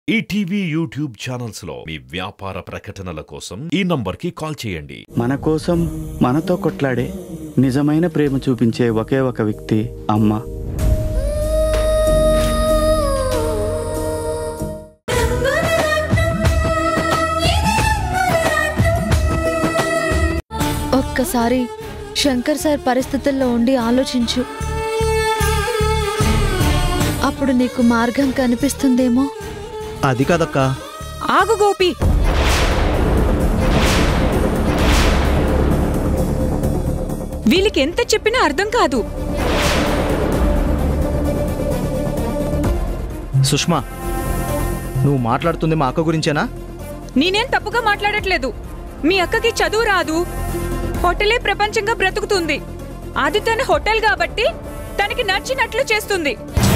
ETV YouTube channels లో మీ వ్యాపార ప్రకటనల కోసం ఈ నంబర్కి కాల్ చేయండి మన కోసం మనతో కొట్లాడే నిజమైన ప్రేమ చూపించే ఒకే ఒక వ్యక్తి అమ్మ ఒక్కసారి శంకర్ సార్ పరిస్థితుల్లో ఉండి ఆలోచించు అప్పుడు నీకు మార్గం కనిపిస్తుందేమో అది కాదక్క ఆగు గోపి వీళ్ళకి ఎంత చెప్పినా అర్థం కాదు సుష్మా నువ్వు మాట్లాడుతుంది మా అక్క గురించేనా నేనేం తప్పుగా మాట్లాడట్లేదు మీ అక్కకి చదువు రాదు హోటలే ప్రపంచంగా బ్రతుకుతుంది అది తన హోటల్ కాబట్టి తనకి నచ్చినట్లు చేస్తుంది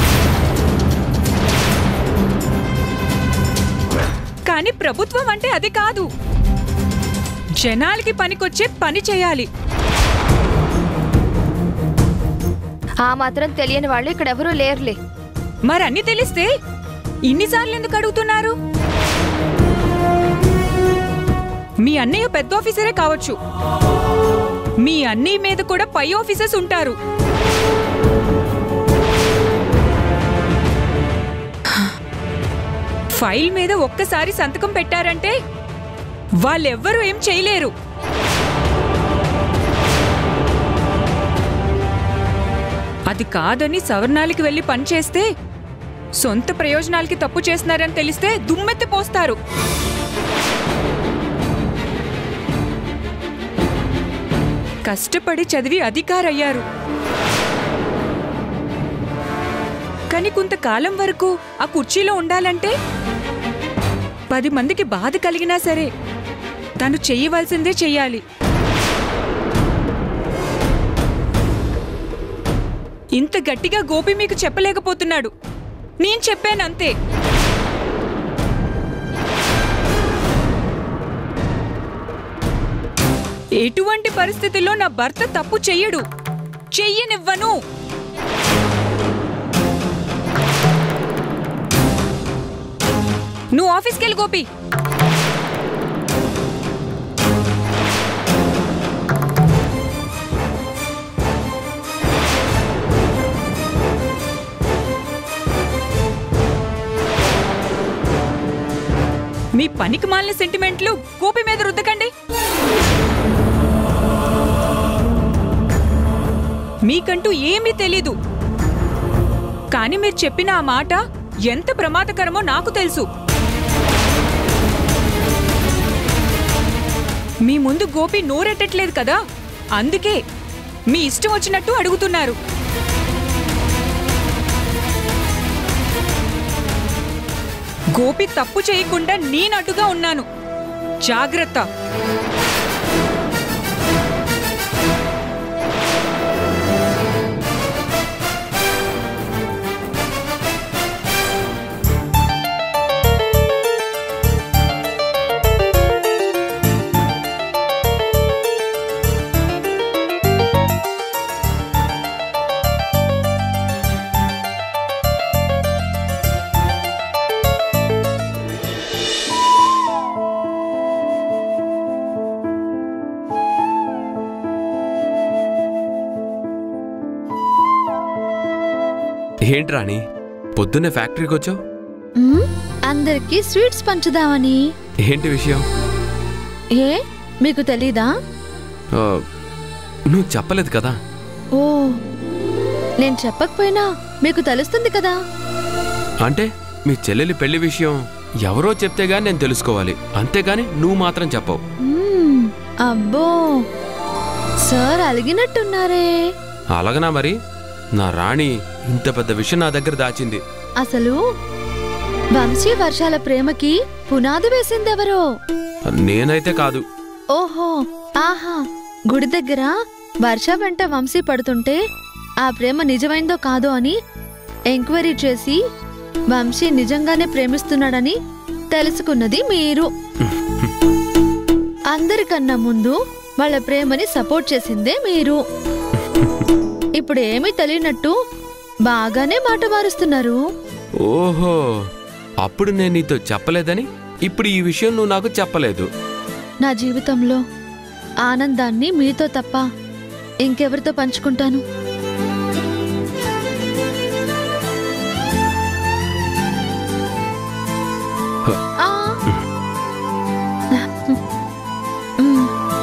కానీ ప్రభుత్వం అంటే అది కాదు జనాలకి పనికొచ్చే పని చేయాలి ఆ మాత్రం తెలియని వాళ్ళు ఇక్కడ ఎవరూ లేరులే మరన్నీ తెలిస్తే ఇన్నిసార్లు ఎందుకు అడుగుతున్నారు మీ అన్నయ్య పెద్ద ఆఫీసరే కావచ్చు మీ అన్నయ్య మీద కూడా పై ఆఫీసర్స్ ఉంటారు ఫైల్ మీద ఒక్కసారి సంతకం పెట్టారంటే వాళ్ళెవ్వరూ ఏం చేయలేరు అది కాదని సవర్ణాలకి వెళ్లి పనిచేస్తే సొంత ప్రయోజనాలకి తప్పు చేస్తున్నారని తెలిస్తే దుమ్మెత్తి పోస్తారు కష్టపడి చదివి అధికారయ్యారు కానీ కొంతకాలం వరకు ఆ కుర్చీలో ఉండాలంటే పది మందికి బాధ కలిగినా సరే తను చెయ్యవలసిందే చెయ్యాలి ఇంత గట్టిగా గోపి మీకు చెప్పలేకపోతున్నాడు నేను చెప్పానంతే ఎటువంటి పరిస్థితుల్లో నా భర్త తప్పు చెయ్యడు చెయ్యనివ్వను నువ్వు ఆఫీస్కి వెళ్ళి గోపి మీ పనికి మాలిన సెంటిమెంట్లు గోపి మీద రుద్దకండి మీకంటూ ఏమీ తెలీదు కానీ మీరు చెప్పిన ఆ మాట ఎంత ప్రమాదకరమో నాకు తెలుసు మీ ముందు గోపి నోరెట్టట్లేదు కదా అందుకే మీ ఇష్టం వచ్చినట్టు అడుగుతున్నారు గోపి తప్పు చేయకుండా నేను అడ్డుగా ఉన్నాను జాగ్రత్త ఏంటి రాణి పొద్దున్నే ఫ్యాక్టరీకి వచ్చావు మ్మ్, అందరికీ స్వీట్స్ పంచుదామని ఏంటి విషయం ఏ మీకు తెలీదా ఆ, నువ్వు చెప్పలేదు కదా ఓ నేను చెప్పకపోయినా మీకు తెలుస్తుంది కదా అంటే మీ చెల్లెలి పెళ్లి విషయం ఎవరో చెప్తే గాని నేను తెలుసుకోవాలి అంతేగాని నువ్వు మాత్రం చెప్పవు మ్మ్, అబ్బో సార్ అలిగినట్టున్నారే అలాగనా మరి నా రాణి ఇంత పెద్ద విషయం నా దగ్గర దాచింది అసలు వంశీ వర్షాల ప్రేమకి పునాది వేసిందెవరో నేనైతే కాదు ఓహో ఆహా గుడి దగ్గర వర్ష వెంట వంశీ పడుతుంటే ఆ ప్రేమ నిజమైందో కాదో అని ఎంక్వైరీ చేసి వంశీ నిజంగానే ప్రేమిస్తున్నాడని తెలుసుకున్నది మీరు అందరికన్నా ముందు వాళ్ళ ప్రేమని సపోర్ట్ చేసిందే మీరు ఇప్పుడు ఏమీ తెలియనట్టు బాగానే మాట మారుస్తున్నారు ఓహో అప్పుడు నేను నీతో చెప్పలేదని ఇప్పుడు ఈ విషయం నువ్వు నాకు చెప్పలేదు నా జీవితంలో ఆనందాన్ని మీతో తప్ప ఇంకెవరితో పంచుకుంటాను ఆ. మ్.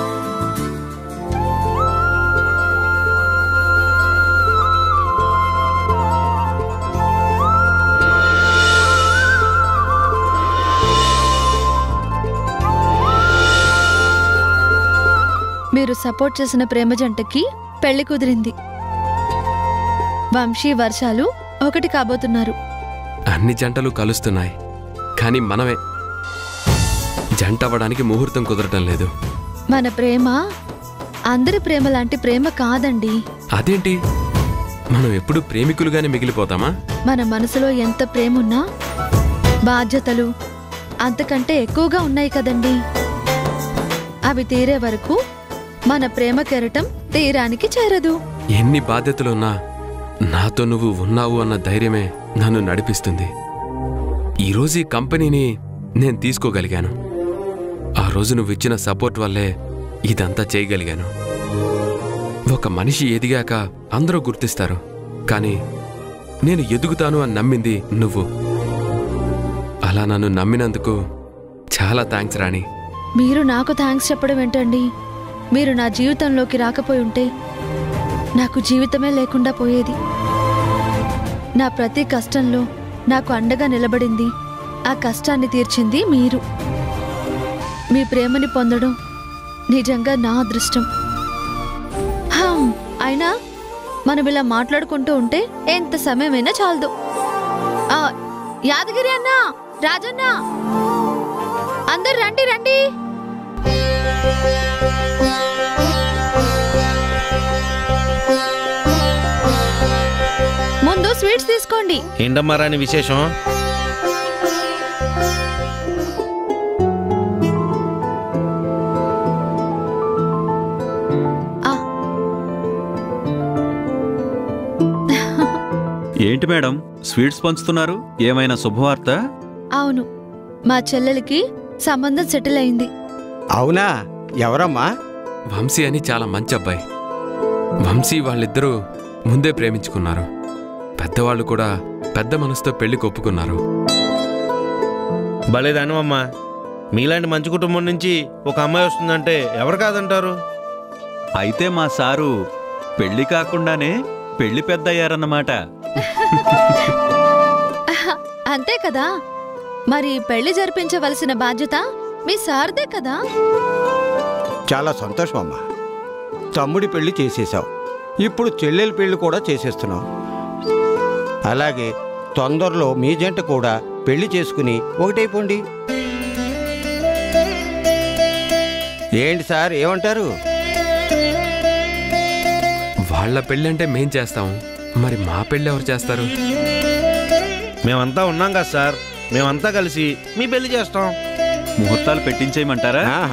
మీరు సపోర్ట్ చేసిన ప్రేమ జంటకి పెళ్లి కుదిరింది వంశీ వర్షాలు ఒకటి కాబోతున్నారు అన్ని జంటలు కలుస్తున్నాయి కానీ మనమే జంట అవ్వడానికి ముహూర్తం కుదరటం లేదు మన ప్రేమ అందరి ప్రేమ లాంటి ప్రేమ కాదండి అదేంటి మనం ఎప్పుడు ప్రేమికులుగానే మిగిలిపోతామా మన మనసులో ఎంత ప్రేమ ఉన్నా బాధ్యతలు అంతకంటే ఎక్కువగా ఉన్నాయి కదండి అవి తీరే వరకు మన ప్రేమ కెరటం తీరానికి చేరదు ఎన్ని బాధ్యతలున్నా నాతో నువ్వు ఉన్నావు అన్న ధైర్యమే నన్ను నడిపిస్తుంది ఈరోజు ఈ కంపెనీని నేను తీసుకోగలిగాను ఆ రోజు నువ్వు ఇచ్చిన సపోర్ట్ వల్లే ఇదంతా చేయగలిగాను ఒక మనిషి ఎదిగాక అందరూ గుర్తిస్తారు కానీ నేను ఎదుగుతాను అని నమ్మింది నువ్వు అలా నన్ను నమ్మినందుకు చాలా థ్యాంక్స్ రాణి మీరు నాకు థ్యాంక్స్ చెప్పడం ఏంటండి మీరు నా జీవితంలోకి రాకపోయి ఉంటే నాకు జీవితమే లేకుండా పోయేది నా ప్రతి కష్టంలో నాకు అండగా నిలబడింది ఆ కష్టాన్ని తీర్చింది మీరు మీ ప్రేమని పొందడం నిజంగా నా అదృష్టం హమ్, అయినా మనం ఇలా మాట్లాడుకుంటూ ఉంటే ఎంత సమయమైనా చాలదు ఆ, యాదగిరి అన్నా రాజన్న అందరు రండి రండి ముందు స్వీట్స్ తీసుకోండి ఏంటమ్మా రాని విశేషం ఆ, ఏంటి మేడం స్వీట్స్ పంచుతున్నారు ఏమైనా శుభవార్త అవును మా చెల్లెలకి సంబంధం సెటిల్ అయింది అవునా ఎవరమ్మా వంశీ అని చాలా మంచి అబ్బాయి వంశీ వాళ్ళిద్దరూ ముందే ప్రేమించుకున్నారు పెద్దవాళ్ళు కూడా పెద్ద మనసుతో పెళ్లికి ఒప్పుకున్నారు భలేదానివమ్మా మీలాంటి మంచి కుటుంబం నుంచి ఒక అమ్మాయి వస్తుందంటే ఎవరు కాదంటారు అయితే మా సారు పెళ్లి కాకుండానే పెళ్లి పెద్ద అయ్యారన్నమాట అంతే కదా మరి పెళ్లి జరిపించవలసిన బాధ్యత మీ సార్దే కదా చాలా సంతోషం అమ్మా తమ్ముడి పెళ్లి చేసేసావు ఇప్పుడు చెల్లెలి పెళ్లి కూడా చేసేస్తున్నావు అలాగే తొందరలో మీ జంట కూడా పెళ్లి చేసుకుని ఒకటైపోండి ఏంటి సార్ ఏమంటారు వాళ్ళ పెళ్ళి అంటే మేం చేస్తాం మరి మా పెళ్ళి ఎవరు చేస్తారు మేమంతా ఉన్నాం కదా సార్ మేమంతా కలిసి మీ పెళ్లి చేస్తాం ముహూర్తాలు పెట్టించేయమంటారా ఆ,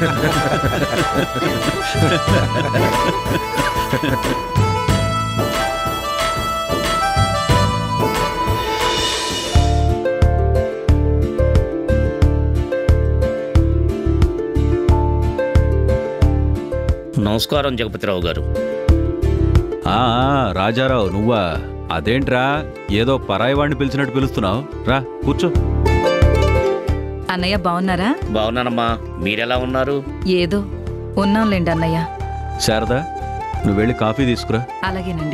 నమస్కారం జగపతిరావు గారు ఆ, ఆ, రాజారావు నువ్వా అదేంట్రా ఏదో పరాయి వాడిని పిలిచినట్టు పిలుస్తున్నావు రా కూర్చో అన్నయ్య బాగున్నారా బాగున్నానమ్మా మీరెలా ఉన్నారు ఏదో ఉన్నాంలేండి అన్నయ్య శారదా నువ్వు వెళ్ళి కాఫీ తీసుకురా అలాగేనండి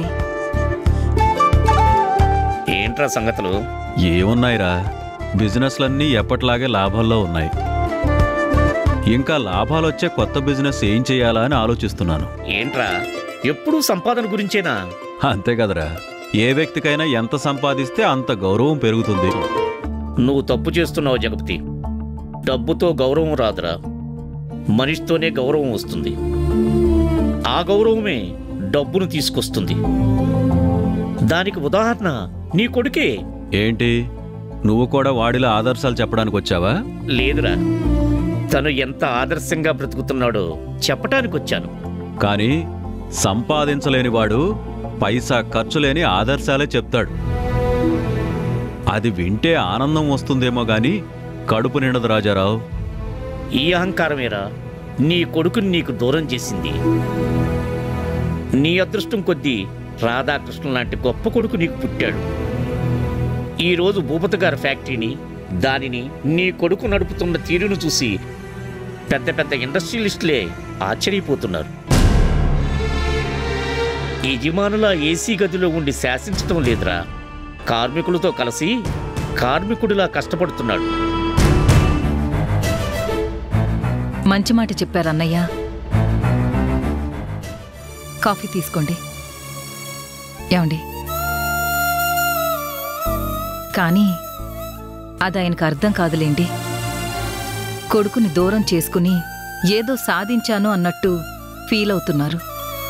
ఏంట్రా సంగతులు ఏమున్నాయిరా బిజినెస్లన్నీ ఎప్పట్లాగే లాభాల్లో ఉన్నాయి ఇంకా లాభాలు వచ్చే కొత్త బిజినెస్ ఏం చేయాలా అని ఆలోచిస్తున్నాను ఏంట్రా ఎప్పుడూ సంపాదన గురించేనా అంతే కదరా ఏ వ్యక్తికైనా ఎంత సంపాదిస్తే అంత గౌరవం పెరుగుతుంది నువ్వు తప్పు చేస్తున్నావు జగపతి డబ్బుతో గౌరవం రాదురా మనిషితోనే గౌరవం వస్తుంది ఆ గౌరవమే డబ్బును తీసుకొస్తుంది దానికి ఉదాహరణ నీ కొడుకే ఏంటి నువ్వు కూడా వాడిలో ఆదర్శాలు చెప్పడానికి వచ్చావా లేదురా తను ఎంత ఆదర్శంగా బ్రతుకుతున్నాడో చెప్పటానికి వచ్చాను కానీ సంపాదించలేని వాడు పైసా ఖర్చు లేని ఆదర్శాలే చెప్తాడు అది వింటే ఆనందం వస్తుందేమో గాని కడుపు నిండదు రాజారావు ఈ అహంకారమేరా నీ కొడుకుని నీకు దూరం చేసింది నీ అదృష్టం కొద్దీ రాధాకృష్ణ లాంటి గొప్ప కొడుకు నీకు పుట్టాడు ఈరోజు భూపతి గారి ఫ్యాక్టరీని దానిని నీ కొడుకు నడుపుతున్న తీరును చూసి పెద్ద పెద్ద ఇండస్ట్రియలిస్టులే ఆశ్చర్యపోతున్నారు యజమానుల ఏసీ గదిలో ఉండి శాసించటం లేదురా కార్మికులతో కలిసి కార్మికుడిలా కష్టపడుతున్నాడు మంచి మాట చెప్పారు అన్నయ్య కాఫీ తీసుకోండి ఏమండి కానీ అది ఆయనకు అర్థం కాదులేండి కొడుకుని దూరం చేసుకుని ఏదో సాధించాను అన్నట్టు ఫీల్ అవుతున్నారు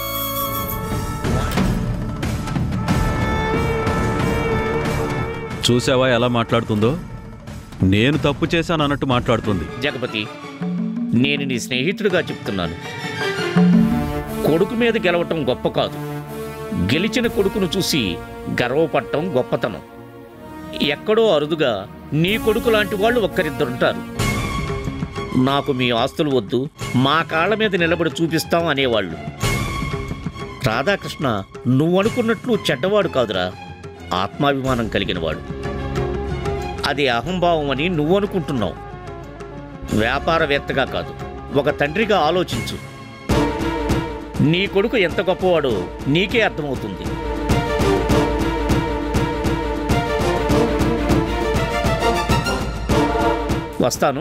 చూసావా ఎలా మాట్లాడుతుందో నేను తప్పు చేశాను అన్నట్టు మాట్లాడుతుంది జగపతి నేను నీ స్నేహితుడిగా చెప్తున్నాను కొడుకు మీద గెలవటం గొప్ప కాదు గెలిచిన కొడుకును చూసి గర్వపడటం గొప్పతనం ఎక్కడో అరుదుగా నీ కొడుకు లాంటి వాళ్ళు ఒక్కరిద్దరుంటారు నాకు మీ ఆస్తులు వద్దు మా కాళ్ళ మీద నిలబడి చూపిస్తాం అనేవాళ్ళు రాధాకృష్ణ నువ్వు అనుకున్నట్లు చెడ్డవాడు కాదురా ఆత్మాభిమానం కలిగినవాడు అది అహంభావం అని నువ్వు అనుకుంటున్నావు వ్యాపారవేత్తగా కాదు ఒక తండ్రిగా ఆలోచించు నీ కొడుకు ఎంత గొప్పవాడో నీకే అర్థమవుతుంది వస్తాను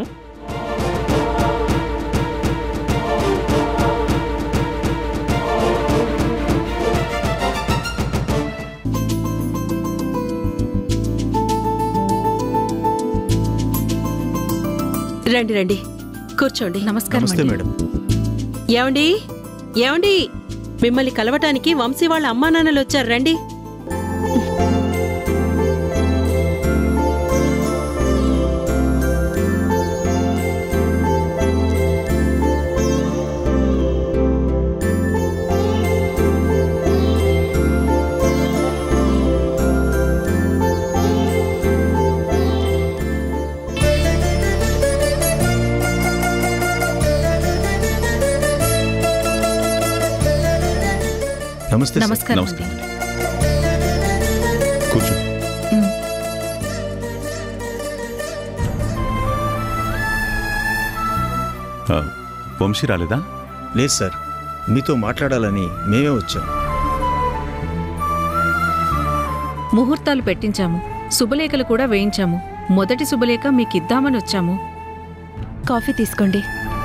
రండి రండి కూర్చోండి నమస్కారం నమస్తే అండి. మేడం ఏమండి ఏమండి మిమ్మల్ని కలవటానికి వంశీ వాళ్ళ అమ్మా నాన్నలు వచ్చారు రండి నమస్తే సార్. నమస్కారం నమస్కారం అండి. కూర్చో ఉమ్. ఆ, వంశీ రాలేదా లేదు సార్ మీతో మాట్లాడాలని మేమే వచ్చాం ముహూర్తాలు పెట్టించాము శుభలేఖలు కూడా వేయించాము మొదటి శుభలేఖ మీకిద్దామని వచ్చాము కాఫీ తీసుకోండి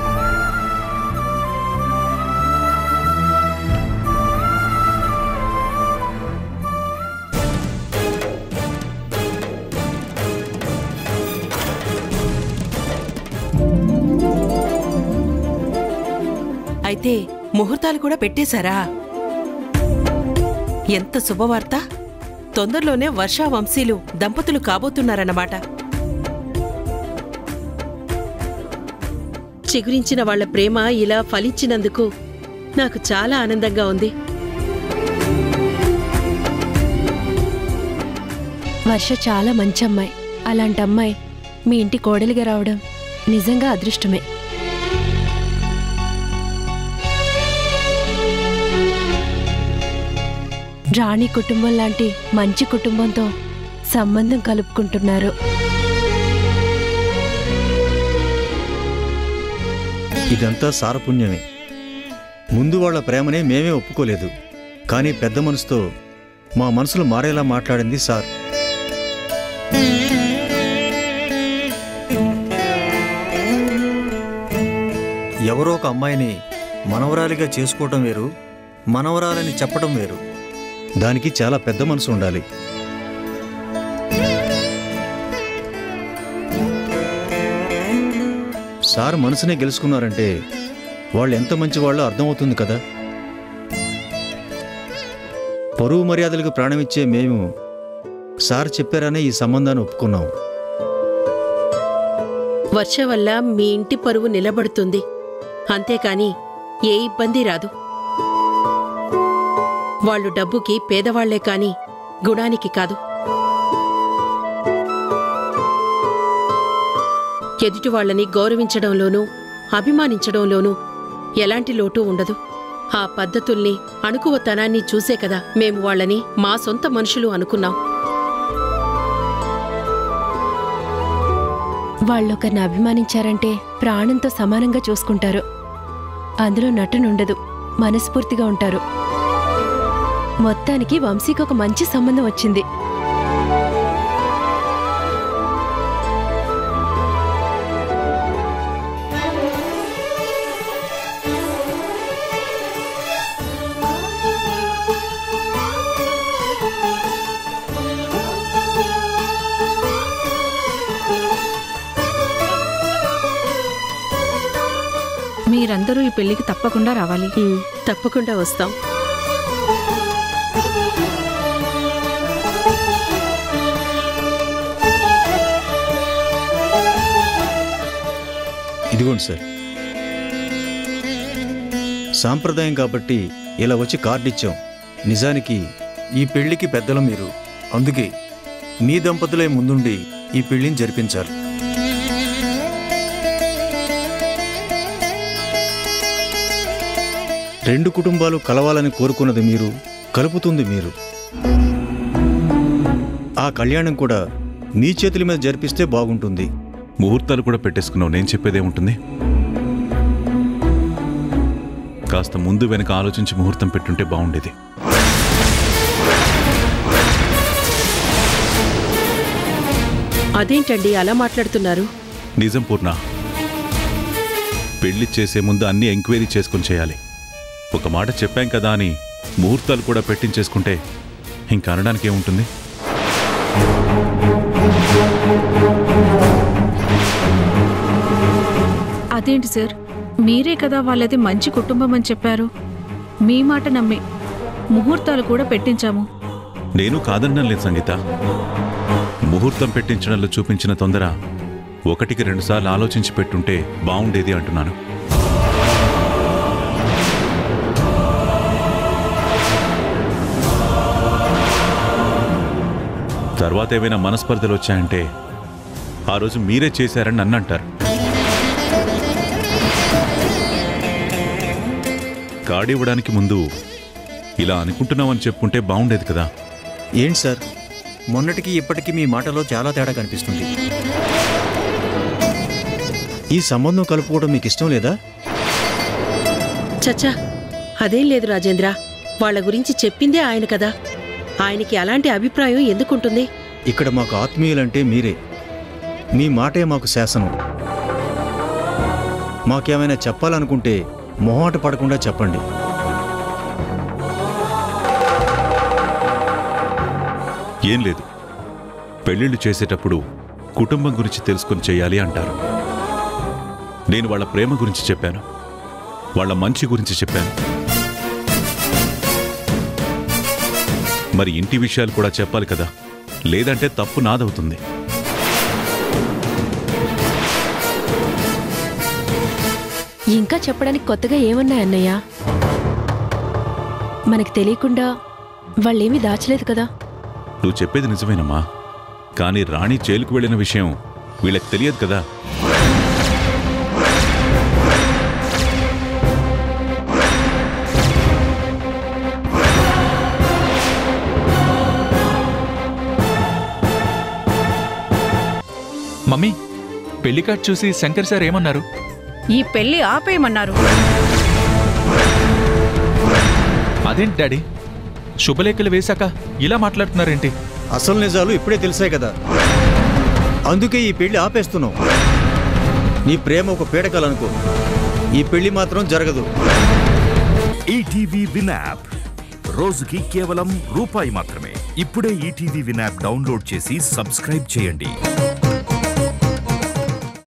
అయితే ముహూర్తాలు కూడా పెట్టేశారా ఎంత శుభవార్త తొందరలోనే వర్షా వంశీలు దంపతులు కాబోతున్నారన్నమాట చిగురించిన వాళ్ళ ప్రేమ ఇలా ఫలించినందుకు నాకు చాలా ఆనందంగా ఉంది వర్ష చాలా మంచి అమ్మాయి అలాంటి అమ్మాయి మీ ఇంటి కోడలిగా రావడం నిజంగా అదృష్టమే రాణి కుటుంబం లాంటి మంచి కుటుంబంతో సంబంధం కలుపుకుంటున్నారు ఇదంతా సారపుణ్యమే ముందు వాళ్ళ ప్రేమనే మేమే ఒప్పుకోలేదు కానీ పెద్ద మనసుతో మా మనసులు మారేలా మాట్లాడింది సార్ ఎవరో ఒక అమ్మాయిని మనవరాలిగా చేసుకోవటం వేరు మనవరాలని చెప్పడం వేరు దానికి చాలా పెద్ద మనసు ఉండాలి సార్ మనసునే గెలుచుకున్నారంటే వాళ్ళు ఎంత మంచి వాళ్ళో అర్థమవుతుంది కదా పరువు మర్యాదలకు ప్రాణమిచ్చే మేము సార్ చెప్పారనే ఈ సంబంధాన్ని ఒప్పుకున్నాం వర్ష వల్ల మీ ఇంటి పరువు నిలబడుతుంది అంతేకాని ఏ ఇబ్బంది రాదు వాళ్ళు డబ్బుకి పేదవాళ్లే కాని గుణానికి కాదు ఎదుటి వాళ్ళని గౌరవించడంలోనూ అభిమానించడంలోనూ ఎలాంటి లోటు ఉండదు ఆ పద్ధతుల్ని అణుకువతనాన్ని చూసే కదా మేము వాళ్ళని మా సొంత మనుషులు అనుకున్నాం వాళ్ళొకరిని అభిమానించారంటే ప్రాణంతో సమానంగా చూసుకుంటారు అందులో నటనుండదు మనస్ఫూర్తిగా ఉంటారు మొత్తానికి వంశీకి ఒక మంచి సంబంధం వచ్చింది మీరందరూ ఈ పెళ్లికి తప్పకుండా రావాలి తప్పకుండా వస్తాం ఇదిగోండి సార్ సాంప్రదాయం కాబట్టి ఇలా వచ్చి కార్డు ఇచ్చాం నిజానికి ఈ పెళ్లికి పెద్దలు మీరు అందుకే మీ దంపతులే ముందుండి ఈ పెళ్లిని జరిపించారు రెండు కుటుంబాలు కలవాలని కోరుకున్నది మీరు కలుపుతుంది మీరు ఆ కళ్యాణం కూడా మీ చేతుల మీద జరిపిస్తే బాగుంటుంది ముహూర్తాలు కూడా పెట్టేసుకున్నావు నేను చెప్పేదేముంటుంది కాస్త ముందు వెనక ఆలోచించి ముహూర్తం పెట్టుంటే బాగుండేది అదేంటండి అలా మాట్లాడుతున్నారు నిజం పూర్ణ పెళ్లి చేసే ముందు అన్ని ఎంక్వైరీ చేసుకుని చేయాలి ఒక మాట చెప్పాం కదా అని ముహూర్తాలు కూడా పెట్టించేసుకుంటే ఇంకా అనడానికి ఏముంటుంది అదేంటి సార్ మీరే కదా వాళ్ళది మంచి కుటుంబం అని చెప్పారు మీ మాట నమ్మి ముహూర్తాలు కూడా పెట్టించాము నేను కాదనడం లేదు సంగీత ముహూర్తం పెట్టించడంలో చూపించిన తొందర ఒకటికి రెండుసార్లు ఆలోచించి పెట్టుంటే బాగుండేది అంటున్నాను తర్వాత ఏమైనా మనస్పర్ధలు వచ్చాయంటే ఆ రోజు మీరే చేశారని నన్ను అంటారు కాడివ్వడానికి ముందు ఇలా అనుకుంటున్నామని చెప్పుంటే బాగుండేది కదా ఏంటి సార్ మొన్నటికి ఇప్పటికీ మీ మాటలో చాలా తేడా కనిపిస్తుంది ఈ సంబంధం కలుపుకోవడం మీకు ఇష్టం లేదా చచ్చా అదేం లేదు రాజేంద్ర వాళ్ళ గురించి చెప్పిందే ఆయన కదా ఆయనకి అలాంటి అభిప్రాయం ఎందుకుంటుంది ఇక్కడ మాకు ఆత్మీయులంటే మీరే మీ మాటే మాకు శాసనం మాకేమైనా చెప్పాలనుకుంటే మొహాట పడకుండా చెప్పండి ఏం లేదు పెళ్ళిళ్ళు చేసేటప్పుడు కుటుంబం గురించి తెలుసుకొని చేయాలి అంటారు నేను వాళ్ళ ప్రేమ గురించి చెప్పాను వాళ్ళ మంచి గురించి చెప్పాను మరి ఇంటి విషయాలు కూడా చెప్పాలి కదా లేదంటే తప్పు నాదవుతుంది ఇంకా చెప్పడానికి కొత్తగా ఏమన్నాయి అన్నయ్య మనకి తెలియకుండా వాళ్ళేమీ దాచలేదు కదా నువ్వు చెప్పేది నిజమేనమ్మా కానీ రాణి జైలుకు వెళ్ళిన విషయం వీళ్ళకి తెలియదు కదా మమ్మీ పెళ్లి కార్డ్ చూసి శంకర్ సార్ ఏమన్నారు ఈ పెళ్లి ఆపేయమన్నారు అదేంటి డాడీ శుభలేఖలు వేశాక ఇలా మాట్లాడుతున్నారేంటి అసలు నిజాలు ఇప్పుడే తెలిసాయి కదా అందుకే ఈ పెళ్లి ఆపేస్తున్నాం నీ ప్రేమ ఒక పీడకలనుకో ఈ పెళ్లి మాత్రం జరగదు ఈటీవీ విన్ యాప్ రోజుకి కేవలం రూపాయి మాత్రమే ఇప్పుడే ఈటీవీ విన్ యాప్ డౌన్లోడ్ చేసి సబ్స్క్రైబ్ చేయండి